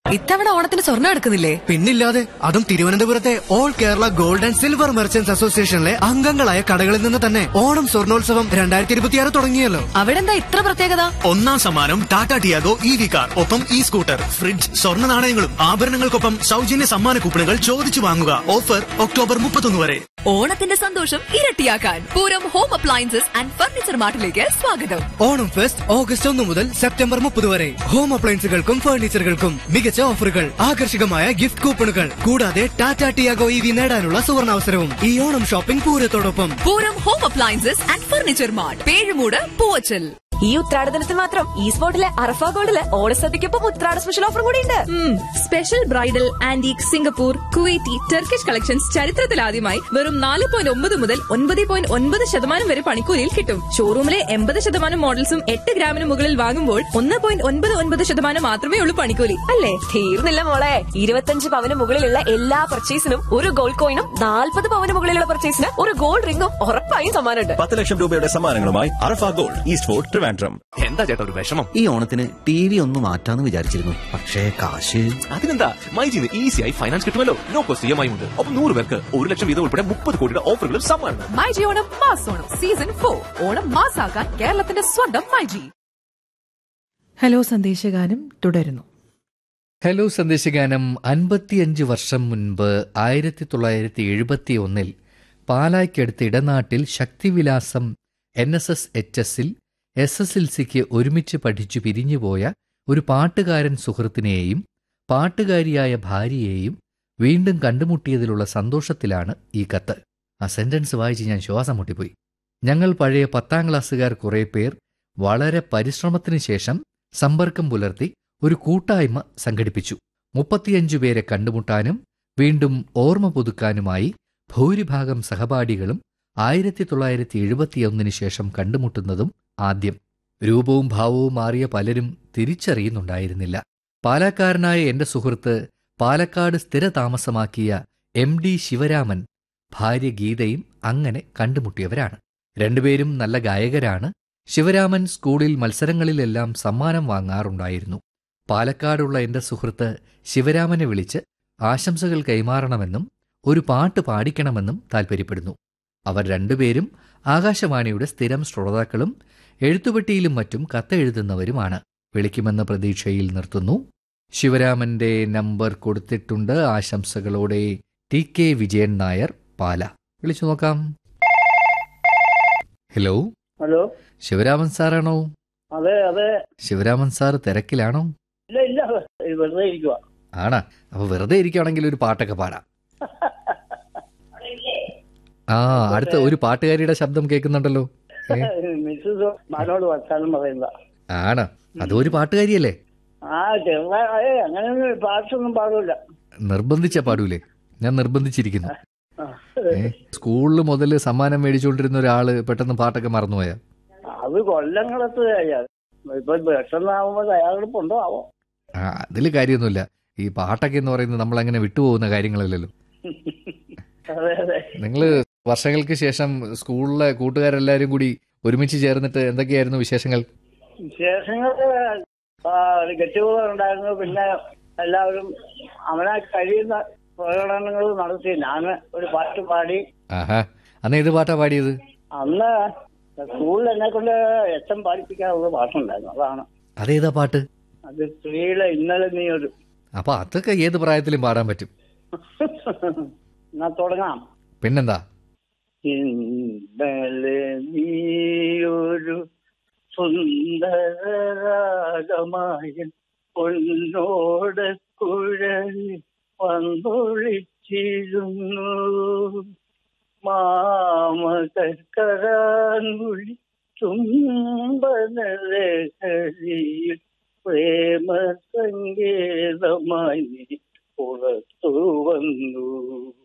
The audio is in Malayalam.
ഇത്തവണ ഓണത്തിന് സ്വർണ്ണം എടുക്കുന്നില്ലേ പിന്നില്ലാതെ അതും തിരുവനന്തപുരത്തെ all Kerala gold and silver merchants അസോസിയേഷനിലെ അംഗങ്ങളായ കടകളിൽ നിന്ന് തന്നെ ഓണം സ്വർണോത്സവം രണ്ടായിരത്തി ഇരുപത്തിയാറ് തുടങ്ങിയല്ലോ അവിടെ എന്താ ഇത്ര പ്രത്യേകത ഒന്നാം സമ്മാനം Tata Tiago E V car ഒപ്പം ഇ സ്കൂട്ടർ ഫ്രിഡ്ജ് സ്വർണ്ണ നാണയങ്ങളും ആഭരണങ്ങൾക്കൊപ്പം സൗജന്യ സമ്മാന കൂപ്പണുകൾ ചോദിച്ചു വാങ്ങുക ഓഫർ ഒക്ടോബർ മുപ്പത്തൊന്ന് വരെ ഓണത്തിന്റെ സന്തോഷം ഇരട്ടിയാക്കാൻ Pooram home appliances and furniture മാർട്ടിലേക്ക് സ്വാഗതം ഓണം ഫെസ്റ്റ് ഓഗസ്റ്റ് ഒന്ന് മുതൽ സെപ്റ്റംബർ മുപ്പത് വരെ ഹോം അപ്ലയൻസുകൾക്കും ഫർണിച്ചറുകൾക്കും മികച്ച ഓഫറുകൾ ആകർഷകമായ ഗിഫ്റ്റ് കൂപ്പണുകൾ കൂടാതെ ടാറ്റ ടിയാഗോ ഇ വി നേടാനുള്ള സുവർണാവസരവും ഈ ഓണം ഷോപ്പിംഗ് പൂരത്തോടൊപ്പം Pooram home appliances and furniture mart Pezhumoodu Poovachal ഈ ഉത്രാടദിനത്തിൽ മാത്രം ഈ സ്പോട്ടിലെ അറഫ ഗോൾഡില് ഓണസദ്യക്കൊപ്പം ഉത്രാട സ്പെഷ്യൽ ഓഫർ കൂടി ഉണ്ട് special bridal antique Singapore Kuwaiti Turkish collections ചരിത്രത്തിലാദ്യമായി വെറും നാല് പോയിന്റ് ഒമ്പത് മുതൽ ഒൻപത് പോയിന്റ് ഒൻപത് ശതമാനം വരെ പണിക്കൂലിയിൽ കിട്ടും ഷോറൂമിലെ എൺപത് ശതമാനം മോഡൽസും എട്ട് ഗ്രാമിന് മുകളിൽ വാങ്ങുമ്പോൾ ഒന്ന് പോയിന്റ് ഒൻപത് ഒൻപത് ശതമാനം മാത്രമേ ഉള്ളൂ പണിക്കൂലി അല്ലേ തീർന്നില്ല മോളെ ഇരുപത്തഞ്ച് പവന് മുകളിലുള്ള എല്ലാ പർച്ചേസിനും ഒരു ഗോൾഡ് കോയിനും നാൽപ്പത് പവന് മുകളിലുള്ള പർച്ചേസിന് ഒരു ഗോൾഡ് റിംഗും ഉറപ്പായും സമ്മാനമുണ്ട് പത്ത് ലക്ഷം രൂപയുടെ സമ്മാനങ്ങളുമായി Arafa gold east fort Trivandrum എന്താ ചേട്ടാ ഒരു വിഷമം ഈ ഓണത്തിന് ടി വി ഒന്ന് മാറ്റാന്ന് വിചാരിച്ചിരുന്നു പക്ഷേ കാശ് അതിനെന്താ മൈജിന്ന് ഈസിയായി ഫൈനാൻസ് കിട്ടുമല്ലോ no cost E M I ഉണ്ട് ഒപ്പം നൂറ് പേർക്ക് ഒരു ലക്ഷം വീതം ഉൾപ്പെടെ മുപ്പത് കോടിയുടെ ഓഫറുകളും സമ്മാനം myG Onam mass Onam season for Onam മാസാക്കാൻ കേരളത്തിന്റെ സ്വന്തം മൈജി ഹലോ സന്ദേശഗാനം തുടരുന്നു ഹലോ സന്ദേശഗാനം അൻപത്തിയഞ്ച് വർഷം മുൻപ് ആയിരത്തി തൊള്ളായിരത്തി എഴുപത്തി ഒന്നിൽ പാലായ്ക്കടുത്ത് ഇടനാട്ടിൽ Sakthivilasam N S S H എസിൽ എസ് എസ് എൽ സിക്ക് ഒരുമിച്ച് പഠിച്ചു പിരിഞ്ഞുപോയ ഒരു പാട്ടുകാരൻ സുഹൃത്തിനെയും പാട്ടുകാരിയായ ഭാര്യയെയും വീണ്ടും കണ്ടുമുട്ടിയതിലുള്ള സന്തോഷത്തിലാണ് ഈ കത്ത് ആ സെന്റൻസ് വായിച്ച് ഞാൻ ശ്വാസം മുട്ടിപ്പോയി ഞങ്ങൾ പഴയ പത്താം ക്ലാസ്സുകാർ കുറേ പേർ വളരെ പരിശ്രമത്തിന് ശേഷം സമ്പർക്കം പുലർത്തി ഒരു കൂട്ടായ്മ സംഘടിപ്പിച്ചു മുപ്പത്തിയഞ്ചു പേരെ കണ്ടുമുട്ടാനും വീണ്ടും ഓർമ്മ പുതുക്കാനുമായി ഭൂരിഭാഗം സഹപാഠികളും ആയിരത്തി തൊള്ളായിരത്തി എഴുപത്തിയൊന്നിന് ശേഷം കണ്ടുമുട്ടുന്നതും ആദ്യം രൂപവും ഭാവവും മാറിയ പലരും തിരിച്ചറിയുന്നുണ്ടായിരുന്നില്ല പാലക്കാരനായ എന്റെ സുഹൃത്ത് പാലക്കാട് സ്ഥിരതാമസമാക്കിയ എം ഡി ശിവരാമൻ ഭാര്യ ഗീതയും അങ്ങനെ കണ്ടുമുട്ടിയവരാണ് രണ്ടുപേരും നല്ല ഗായകരാണ് ശിവരാമൻ സ്കൂളിൽ മത്സരങ്ങളിലെല്ലാം സമ്മാനം വാങ്ങാറുണ്ടായിരുന്നു പാലക്കാടുള്ള എന്റെ സുഹൃത്ത് ശിവരാമനെ വിളിച്ച് ആശംസകൾ കൈമാറണമെന്നും ഒരു പാട്ട് പാടിക്കണമെന്നും താൽപ്പര്യപ്പെടുന്നു അവർ രണ്ടുപേരും ആകാശവാണിയുടെ സ്ഥിരം ശ്രോതാക്കളും എഴുത്തുപെട്ടിയിലും മറ്റും കത്തെഴുതുന്നവരുമാണ് വിളിക്കുമെന്ന പ്രതീക്ഷയിൽ നിർത്തുന്നു ശിവരാമന്റെ നമ്പർ കൊടുത്തിട്ടുണ്ട് ആശംസകളോടെ ടി കെ വിജയൻ നായർ പാല വിളിച്ചു നോക്കാം ഹലോ ഹലോ ശിവരാമൻ സാറാണോ അതെ അതെ ശിവരാമൻ സാർ തിരക്കിലാണോ ഇല്ല ഇല്ല ഇത് വെറുതെ ഇരിക്കുക ആണാ അപ്പൊ വെറുതെ ഇരിക്കുകയാണെങ്കിൽ ഒരു പാട്ടൊക്കെ പാടാം ആ അടുത്ത ഒരു പാട്ടുകാരിയുടെ ശബ്ദം കേൾക്കുന്നുണ്ടല്ലോ ഏ, മിസ്സസ് മാനോട് വർത്താനം പറയുന്ന ആണ് അതൊരു പാട്ടുകാരിയല്ലേ ആ ചെറുതായ അങ്ങനെ പാട്ടൊന്നും പാടില്ല നിർബന്ധിച്ച പാടൂലേ ഞാൻ നിർബന്ധിച്ചിരിക്കുന്നു ഏ, സ്കൂളിൽ മുതൽ സമ്മാനം മേടിച്ചുകൊണ്ടിരുന്ന ഒരാള് പെട്ടെന്ന് പാട്ടൊക്കെ മറന്നുപോയാ അത് കൊല്ലങ്ങളത്ത് കഴിയാ ഇപ്പൊ പെട്ടെന്നാവുമ്പോ തയ്യാറെടുപ്പുണ്ടോ ആവോ ആ അതിൽ കാര്യമൊന്നുമില്ല ഈ പാട്ടൊക്കെ എന്ന് പറയുന്നത് നമ്മൾ അങ്ങനെ വിട്ടുപോകുന്ന കാര്യങ്ങളല്ലല്ലോ അതെ അതെ നിങ്ങൾ വർഷങ്ങൾക്ക് ശേഷം സ്കൂളിലെ കൂട്ടുകാരെല്ലാരും കൂടി ഒരുമിച്ച് ചേർന്നിട്ട് എന്തൊക്കെയായിരുന്നു വിശേഷങ്ങൾ വിശേഷങ്ങള് ഗെറ്റുകൂടെ ഉണ്ടായിരുന്നു പിന്നെ എല്ലാവരും അവനാ കഴിയുന്ന പ്രകടനങ്ങൾ നടത്തി ഞാൻ ഒരു പാട്ട് പാടി ആഹാ അന്ന് ഏത് പാട്ടാ പാടിയത് അന്ന് സ്കൂളിൽ എന്നെ കൊണ്ട് എച്ചം പാടിപ്പിക്കാനുള്ള പാട്ടുണ്ടായിരുന്നു അതാണ് അതേതാ പാട്ട് അത് സ്ത്രീകളെ ഇന്നലെ നീ ഒരു അപ്പൊ അതൊക്കെ ഏത് പ്രായത്തിലും പാടാൻ പറ്റും എന്നാ തുടങ്ങാം പിന്നെന്താ ഇന്നലെ നീയൊരു സുന്ദരരാഗമായ പൊന്നോട് കുഴലിൽ വന്നൊളിച്ചിരുന്നു മാമകരാൻകുഴി ചുംബനലഹരിയിൽ പ്രേമ സങ്കേതമായി നീ പുറത്തു വന്നു